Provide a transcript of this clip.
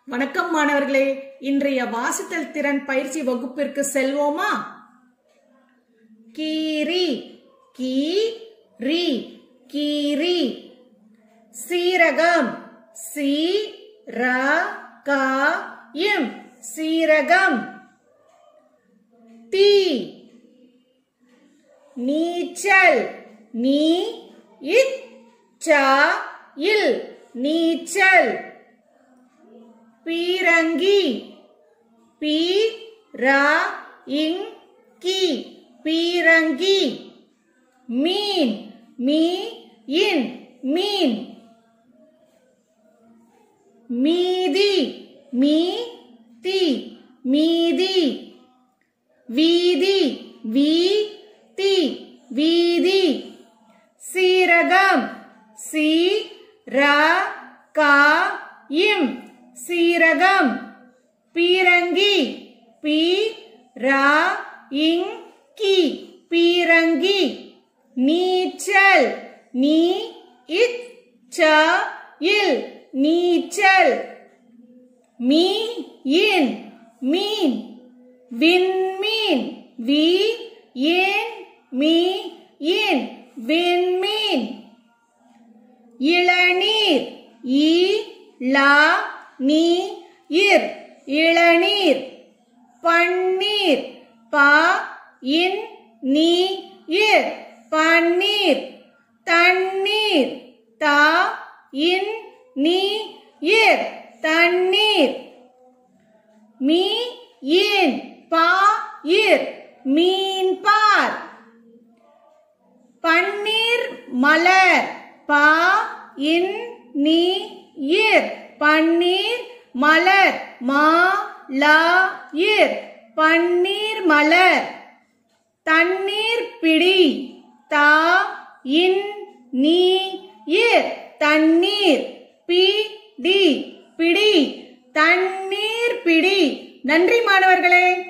வணக்கம் மாணவர்களே இன்றைய வாசித்தல் திறன் பயிற்சி வகுப்பிற்கு செல்வோமா கீரி கீ ரி கீரி சீரகம் சி ர க இம் சீரகம் தீ நீச்சல் நீ இச் ச இல் நீச்சல் பீரங்கி பி ர இங் கி பீரங்கி மீன் மீ இன் மீன் மீதி மீ தி மீதி வீதி வீ தி வீதி சீரகம் சி ர க இம் சீரகம் பீரங்கி பி ர இங் கி பீரங்கி நீச்சல் நீ இச் ச இல் நீச்சல் மீ இன் மீன் விண்மீன் வி ஏன் மீ இன் விண்மீன் இளநீர் ஈ லா நீ இர் இளநீர் பன்னீர் ப இன் நீ இர் பன்னீர் தண்ணீர் த இன் நீ இர் தண்ணீர் மீ இன் பா இர் மீன் பார் பன்னீர் மலர் பா இன் நீ இர் பன்னீர் மலர் மா லா இர் பன்னீர் மலர் தண்ணீர் பிடி தா இன் நீ இர் தண்ணீர் பி டி பிடி தண்ணீர் பிடி நன்றி மாணவர்களே